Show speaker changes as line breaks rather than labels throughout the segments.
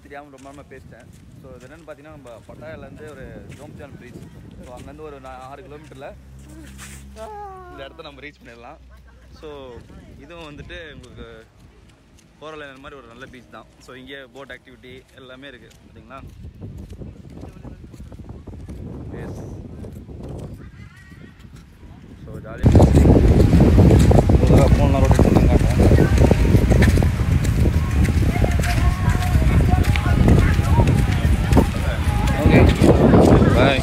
தெரியாமல் ரொம்ப நாள் பேசிட்டேன் ஸோ இது என்னென்னு பார்த்தீங்கன்னா நம்ம பட்டாயிலேருந்து ஒரு ஜோம்சான் பீச் ஸோ அங்கேருந்து ஒரு நா- ஆறு கிலோமீட்டரில் இந்த இடத்த நம்ம ரீச் பண்ணிடலாம் ஸோ இதுவும் வந்துட்டு உங்களுக்கு போகிற லைன் மாதிரி ஒரு நல்ல பீச் தான் ஸோ இங்கே போட் ஆக்டிவிட்டி எல்லாமே இருக்குது பார்த்தீங்களா எஸ் ஸோ ஜாலியாக மூணு நாள் ரோட்டேட் பண்ணி காட்டுறேன் okay bye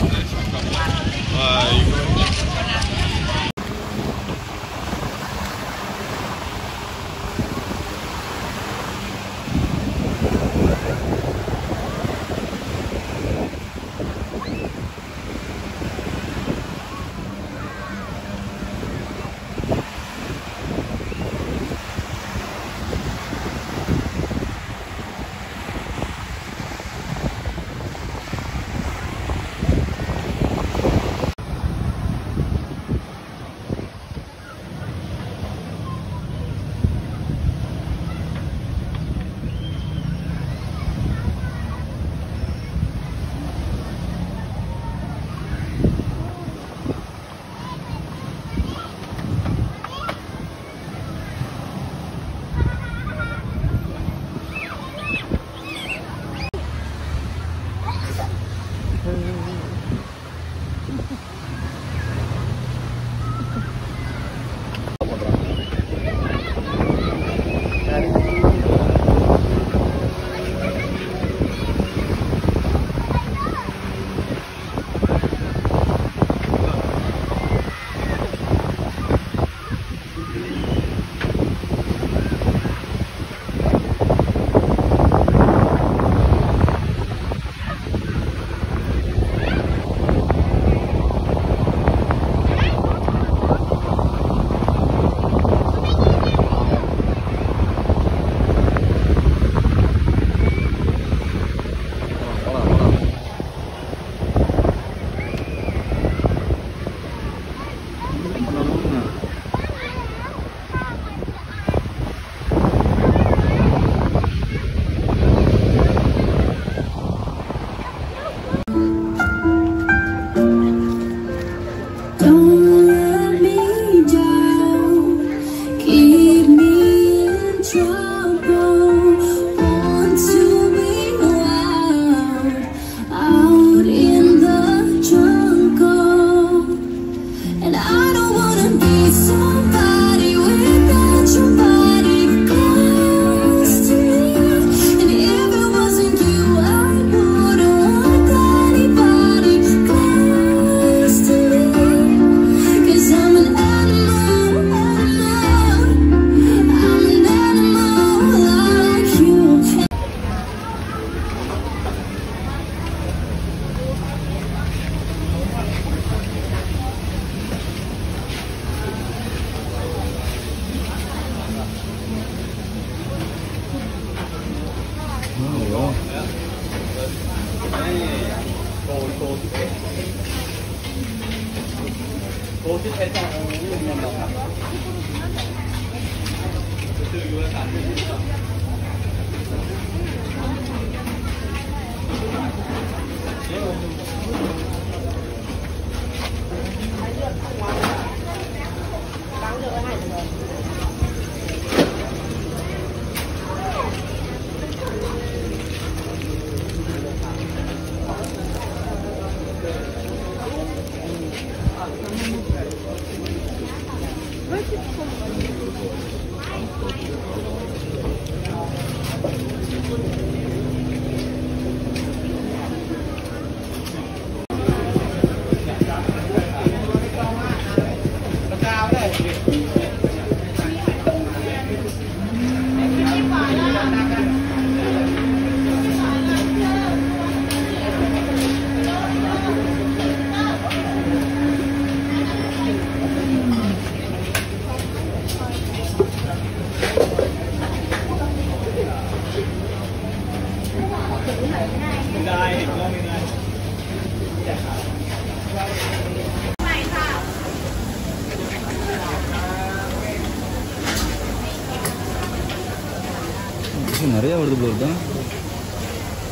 Don't let me down. Keep me in trouble. Want to be wild out in the jungle. And I don't wanna be somebody without your body close to me. And if it wasn't you, I wouldn't want anybody close to me. Cause I'm an animal, animal. I'm an animal like you.
நிறைய வருது bro தான்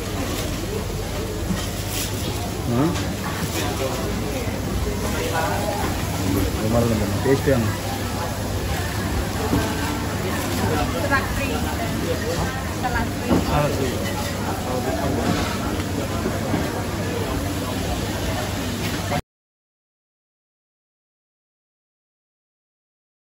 பரவாயில்ல டேஸ்ட்டே ஆகும்
Salad free. Salad free.